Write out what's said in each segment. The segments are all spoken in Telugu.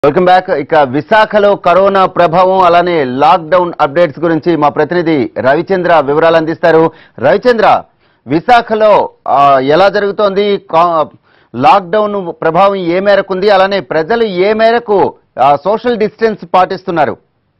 వెల్కమ్ బ్యాక్ ఇక విశాఖలో కరోనా ప్రభావం అలానే లాక్డౌన్ అప్డేట్స్ గురించి మా ప్రతినిధి రవిచంద్ర వివరాలు అందిస్తారు రవిచంద్ర విశాఖలో ఆ, ఎలా జరుగుతోంది కా- లాక్డౌన్ ప్రభావం ఏ మేరకు ఉంది అలానే ప్రజలు ఏ మేరకు ఆ, సోషల్ డిస్టెన్స్ పాటిస్తున్నారు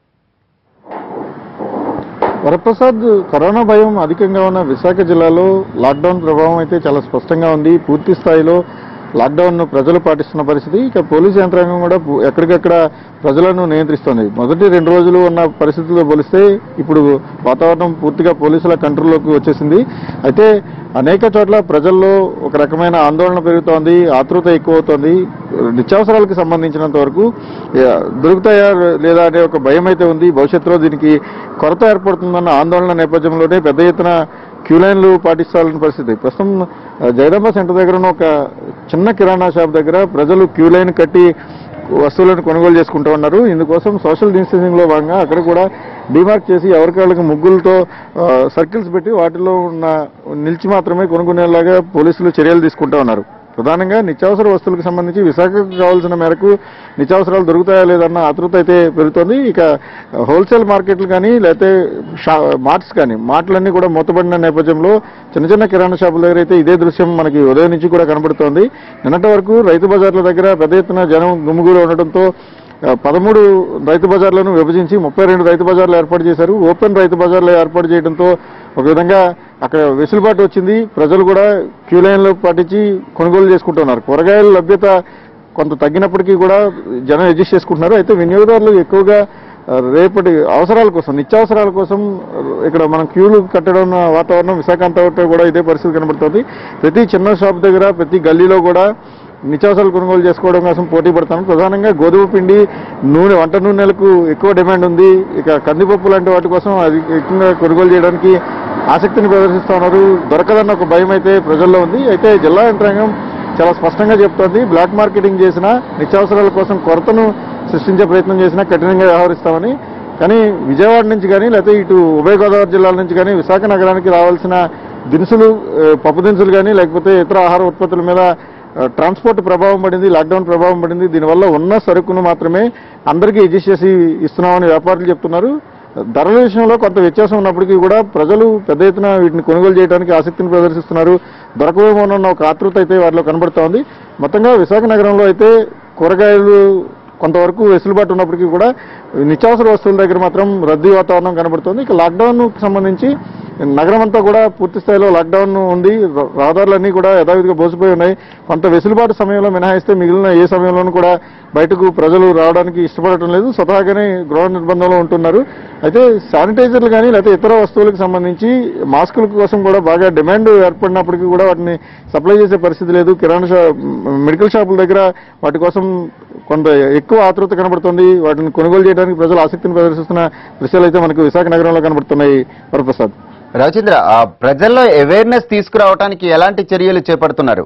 వరప్రసాద్ కరోనా భయం అధికంగా ఉన్న విశాఖ జిల్లాలో లాక్డౌన్ ప్రభావం అయితే చాలా స్పష్టంగా ఉంది పూర్తి స్థాయిలో లాక్డౌన్ ను ప్రజలు పాటిస్తున్న పరిస్థితి ఇక పోలీసు యంత్రాంగం కూడా పు- ఎక్కడికక్కడ ప్రజలను నియంత్రిస్తోంది మొదటి రెండు రోజులు ఉన్న పరిస్థితులతో పోలిస్తే ఇప్పుడు వాతావరణం పూర్తిగా పోలీసుల కంట్రోల్లోకి వచ్చేసింది అయితే అనేక చోట్ల ప్రజల్లో ఒక రకమైన ఆందోళన పెరుగుతోంది ఆతృత ఎక్కువ అవుతోంది నిత్యావసరాలకు సంబంధించినంత వరకు ఏ, దొరుకుతాయా లేదా అనే ఒక భయం అయితే ఉంది భవిష్యత్తులో దీనికి కొరత ఏర్పడుతుందన్న ఆందోళన నేపథ్యంలోనే పెద్ద ఎత్తున క్యూ లైన్లు పాటించాల్సిన పరిస్థితి ప్రస్తుతం ఆ, జగదాంబ సెంటర్ దగ్గర ఉన్న ఒక చిన్న కిరాణా షాప్ దగ్గర ప్రజలు క్యూ లైన్ కట్టి వస్తువులను కొనుగోలు చేసుకుంటూ ఉన్నారు ఇందుకోసం సోషల్ డిస్టెన్సింగ్ లో భాగంగా అక్కడ కూడా డిమార్క్ చేసి ఎవరికి వాళ్ళకి ముగ్గులతో ఆ, సర్కిల్స్ పెట్టి వాటిలో ఉన్న నిలిచి మాత్రమే కొనుక్కునేలాగా పోలీసులు చర్యలు తీసుకుంటూ ఉన్నారు ప్రధానంగా నిత్యావసర వస్తువులకు సంబంధించి విశాఖకు కావాల్సిన మేరకు నిత్యావసరాలు దొరుకుతాయా లేదన్న ఆతృత అయితే పెరుగుతోంది ఇక హోల్సేల్ మార్కెట్లు కానీ లేకపోతే షా మార్ట్స్ కానీ మార్ట్లన్నీ కూడా మూతపడిన నేపథ్యంలో చిన్న చిన్న కిరాణా షాపుల దగ్గర అయితే ఇదే దృశ్యం మనకి ఉదయం నుంచి కూడా కనబడుతోంది నిన్నటి వరకు రైతు బజార్ల దగ్గర పెద్ద ఎత్తున జనం గుమ్ముగూరు ఉండడంతో ఆ, పదమూడు రైతు బజార్లను విభజించి ముప్పై రెండు రైతు బజార్లు ఏర్పాటు చేశారు ఓపెన్ రైతు బజార్లు ఏర్పాటు చేయడంతో ఒక విధంగా అక్కడ వెసులుబాటు వచ్చింది ప్రజలు కూడా క్యూ లైన్లో పాటించి కొనుగోలు చేసుకుంటున్నారు కూరగాయల లభ్యత కొంత తగ్గినప్పటికీ కూడా జనం అడ్జస్ట్ చేసుకుంటున్నారు అయితే వినియోగదారులు ఎక్కువగా ఆ, రేపటి అవసరాల కోసం నిత్యావసరాల కోసం ఆ, ఇక్కడ మనం క్యూలు కట్టడం వాతావరణం విశాఖ అంతా కూడా ఇదే పరిస్థితి కనబడుతుంది ప్రతి చిన్న షాప్ దగ్గర ప్రతి గల్లీలో కూడా నిత్యావసరాలు కొనుగోలు చేసుకోవడం కోసం పోటీ పడతాను ప్రధానంగా గోధుమ పిండి నూనె వంట నూనెలకు ఎక్కువ డిమాండ్ ఉంది ఇక కందిపప్పు లాంటి వాటి కోసం అది ఎక్కువగా కొనుగోలు చేయడానికి ఆసక్తిని ప్రదర్శిస్తా ఉన్నారు దొరకదన్న ఒక భయం అయితే ప్రజల్లో ఉంది అయితే జిల్లా యంత్రాంగం చాలా స్పష్టంగా చెప్తోంది బ్లాక్ మార్కెటింగ్ చేసిన నిత్యావసరాల కోసం కొరతను సృష్టించే ప్రయత్నం చేసినా కఠినంగా వ్యవహరిస్తామని కానీ విజయవాడ నుంచి కానీ లేకపోతే ఇటు ఉభయ గోదావరి జిల్లాల నుంచి కానీ విశాఖ నగరానికి రావాల్సిన దినుసులు ఆ, పప్పు దినుసులు కానీ లేకపోతే ఇతర ఆహార ఉత్పత్తుల మీద ఆ, ట్రాన్స్పోర్ట్ ప్రభావం పడింది లాక్డౌన్ ప్రభావం పడింది దీనివల్ల ఉన్న సరుకును మాత్రమే అందరికీ అడ్జస్ట్ చేసి ఇస్తున్నామని వ్యాపారులు చెప్తున్నారు ధరల విషయంలో కొంత వ్యత్యాసం ఉన్నప్పటికీ కూడా ప్రజలు పెద్ద ఎత్తున వీటిని కొనుగోలు చేయడానికి ఆసక్తిని ప్రదర్శిస్తున్నారు దొరకవేమోనన్న ఒక ఆతృత అయితే వారిలో కనబడుతోంది మొత్తంగా విశాఖ నగరంలో అయితే కూరగాయలు కొంతవరకు వెసులుబాటు ఉన్నప్పటికీ కూడా నిత్యావసర వస్తువుల దగ్గర మాత్రం రద్దీ వాతావరణం కనబడుతోంది ఇక లాక్డౌన్ కు సంబంధించి నగరం అంతా కూడా పూర్తి స్థాయిలో లాక్డౌన్ ఉంది ర- రహదారులన్నీ కూడా యథావిధిగా బోసిపోయి ఉన్నాయి కొంత వెసులుబాటు సమయంలో మినహాయిస్తే మిగిలిన ఏ సమయంలోనూ కూడా బయటకు ప్రజలు రావడానికి ఇష్టపడటం లేదు స్వతహాగానే గృహ నిర్బంధంలో ఉంటున్నారు అయితే శానిటైజర్లు కానీ లేకపోతే ఇతర వస్తువులకు సంబంధించి మాస్కుల కోసం కూడా బాగా డిమాండ్ ఏర్పడినప్పటికీ కూడా వాటిని సప్లై చేసే పరిస్థితి లేదు కిరాణా షా మెడికల్ షాపుల దగ్గర వాటి కోసం కొంత ఎక్కువ ఆతృత కనబడుతుంది వాటిని కొనుగోలు చేయడానికి ప్రజలు ఆసక్తిని ప్రదర్శిస్తున్న దృశ్యాలు అయితే మనకు విశాఖ నగరంలో కనబడుతున్నాయి వరప్రసాద్ రవిచంద్ర ఆ, ప్రజల్లో అవేర్నెస్ తీసుకురావడానికి ఎలాంటి చర్యలు చేపడుతున్నారు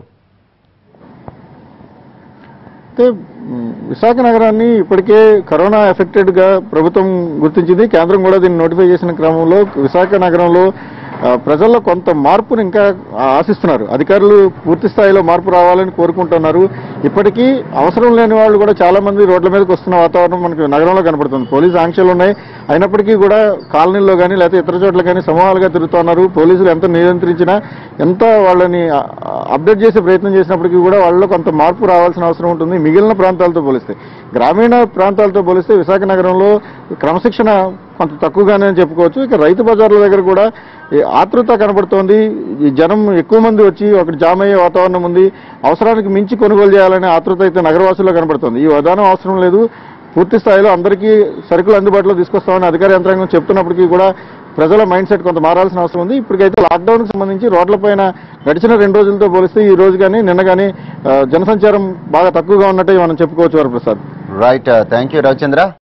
అయితే మ్, విశాఖ నగరాన్ని ఇప్పటికే కరోనా ఎఫెక్టెడ్ గా ప్రభుత్వం గుర్తించింది కేంద్రం కూడా దీన్ని నోటిఫై చేసిన క్రమంలో విశాఖ నగరంలో ఆ, ప్రజల్లో కొంత మార్పును ఇంకా ఆశిస్తున్నారు అధికారులు పూర్తి స్థాయిలో మార్పు రావాలని కోరుకుంటున్నారు ఇప్పటికీ అవసరం లేని వాళ్ళు కూడా చాలా మంది రోడ్ల మీదకి వస్తున్న వాతావరణం మనకు నగరంలో కనపడుతుంది పోలీసు ఆంక్షలు ఉన్నాయి అయినప్పటికీ కూడా కాలనీల్లో కానీ లేకపోతే ఇతర చోట్ల కానీ సమూహాలుగా తిరుగుతున్నారు పోలీసులు ఎంత నియంత్రించినా ఎంత వాళ్ళని ఆ, అప్డేట్ చేసే ప్రయత్నం చేసినప్పటికీ కూడా వాళ్ళలో కొంత మార్పు రావాల్సిన అవసరం ఉంటుంది మిగిలిన ప్రాంతాలతో పోలిస్తే గ్రామీణ ప్రాంతాలతో పోలిస్తే విశాఖ నగరంలో క్రమశిక్షణ కొంత తక్కువగానే చెప్పుకోవచ్చు ఇక రైతు బజార్ల దగ్గర కూడా ఈ ఆతృత కనబడుతోంది ఈ జనం ఎక్కువ మంది వచ్చి ఒకటి జామ్ అయ్యే వాతావరణం ఉంది అవసరానికి మించి కొనుగోలు చేయాలనే ఆతృత అయితే నగరవాసుల్లో కనబడుతోంది ఈ విధానం అవసరం లేదు పూర్తి స్థాయిలో అందరికీ సరుకులు అందుబాటులో తీసుకొస్తామని అధికార యంత్రాంగం చెప్తున్నప్పటికీ కూడా ప్రజల మైండ్ సెట్ కొంత మారాల్సిన అవసరం ఉంది ఇప్పటికైతే లాక్డౌన్ కి సంబంధించి రోడ్లపైన గడిచిన రెండు రోజులతో పోలిస్తే ఈ రోజు కానీ నిన్న కానీ ఆ, జనసంచారం బాగా తక్కువగా ఉన్నట్టే మనం చెప్పుకోవచ్చు Varaprasad right thank you Ravichandra